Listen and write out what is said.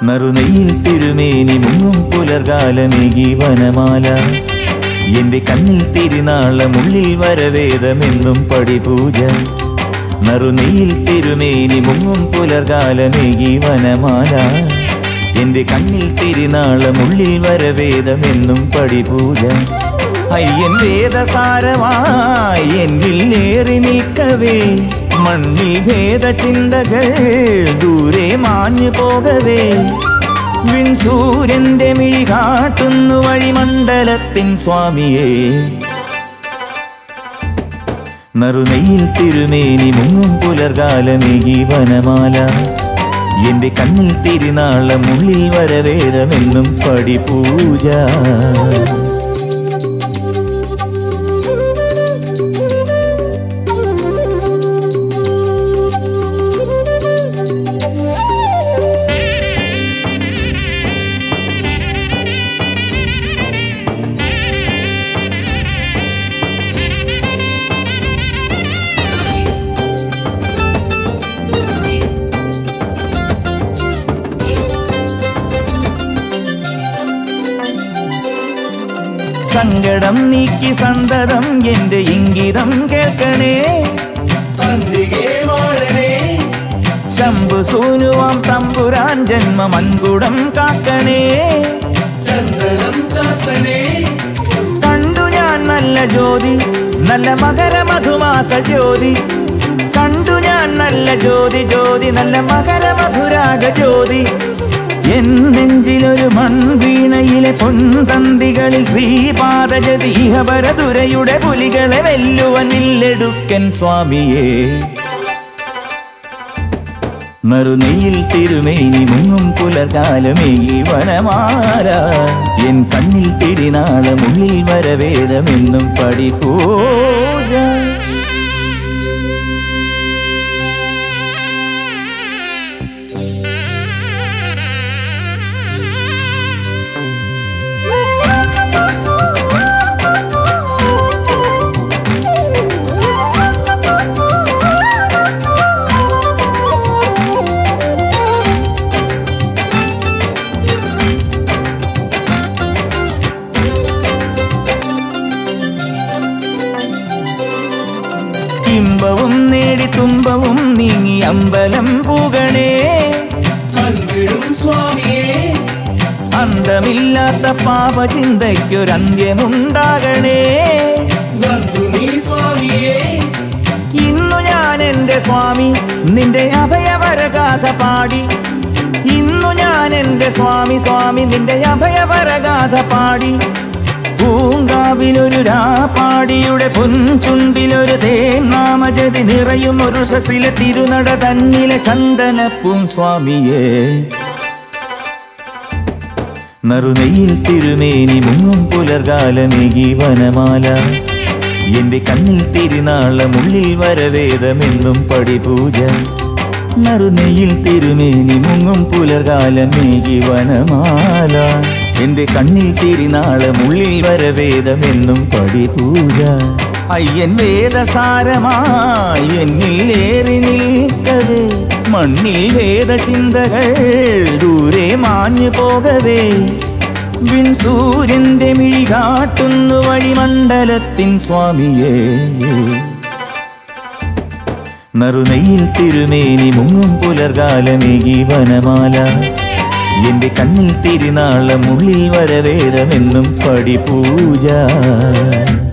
നറുനെയിൽ തിരുമേനി മുങ്ങും പുലർകാലമേകി വനമാല എന്റെ കണ്ണിൽ തിരുനാളമുള്ളിൽ വരവേദമെന്നും പടിപൂജ നറുനെയിൽ തിരുമേനി മുങ്ങും പുലർകാലമേകി വനമാല എന്റെ കണ്ണിൽ തിരുനാളമുള്ളിൽ വരവേദമെന്നും പടിപൂജ അയ്യൻ വേദസാരമായി എന്നിൽ ഏറി നിൽക്കവേ മണ്ണിൽ ഭേദചിന്തകൾ ദൂരെ മാഞ്ഞു പോകവേ വിൺസൂര്യന്റെ മിഴി കാട്ടുന്നു വഴിമണ്ഡലത്തിൻ സ്വാമിയേ നറുനെയിൽ തിരുമേനി മുങ്ങും പുലർകാലമേകി വനമാല എന്റെ കണ്ണിൽ തിരുനാളമുള്ളിൽ വരവേദമെന്നും പടിപൂജ സങ്കടം നീക്കി സന്തതം എന്റെ ഇംഗിതം കേൾക്കണേ ശംഭു സൂനുവാം തമ്പുരാൻ ജന്മ മൺകുടം കാക്കണേ കണ്ടു ഞാൻ നല്ല ജ്യോതി നല്ല മകര മധുമാസ ജ്യോതി കണ്ടു ഞാൻ നല്ല ജ്യോതി ജ്യോതി നല്ല മകര മധുരാഗ ജ്യോതി എൻ നെഞ്ചിലൊരു മൺവീണയിലെ പൊൻതന്തികളിൽ ശ്രീപാദജതി ഇഹപരതുരയുടെ പുലികളെ വെല്ലുവൻ വില്ലെടുക്കൻ സ്വാമിയേ നറുനെയിൽ തിരുമേനി മുങ്ങും പുലർകാലമേകി വനമാല എൻ കണ്ണിൽ തിരിനാളമുള്ളിൽ വരവേദമെന്നും പടിപൂജ ഇമ്പവും നേടി തുമ്പവും നീങ്ങി അമ്പലം പൂകണേ അന്തമില്ലാത്ത പാപചിന്തയ്ക്കൊരന്ത്യമുണ്ടാകണേ ഇന്നു ഞാൻ എന്റെ സ്വാമി നിന്റെ അഭയവരഗാഥ പാടി ഇന്നു ഞാൻ എന്റെ സ്വാമി സ്വാമി നിന്റെ അഭയവരഗാഥ പാടി പൂങ്കാവിലൊരു രാപ്പാടിയുടെ പൊൻചുണ്ടിലൊരു തേനാമജതി നിറയും ഒരു ശസിലെ തിരുനട തന്നിലെ ചന്ദനപ്പൂം സ്വാമിയേ നറുനെയിൽ തിരുമേനി മുങ്ങും പുലർകാലമേകി വനമാല എന്റെ കണ്ണിൽ തിരുനാളമുള്ളിൽ വരവേദമെന്നും പടിപൂജ നറുനെയിൽ തിരുമേനി മുങ്ങും പുലർകാലമേകി വനമാല എന്റെ കണ്ണിൽ തിരുനാളമുള്ളിൽ വരവേദമെന്നും പടിപൂജ അയ്യൻ വേദസാരമായി എന്നിൽ ഏറി നിൽക്കവേ മണ്ണിൽ വേദചിന്തകൾ ദൂരെ മാഞ്ഞു പോകവേ വിൺസൂര്യന്റെ മിഴി കാട്ടുന്നു വഴിമണ്ഡലത്തിൻ സ്വാമിയേ നറുനെയിൽ തിരുമേനി മുങ്ങും പുലർകാലമേകി വനമാല എന്റെ കണ്ണിൽ തിരുനാളമുള്ളിൽ വരവേദമെന്നും പടിപൂജ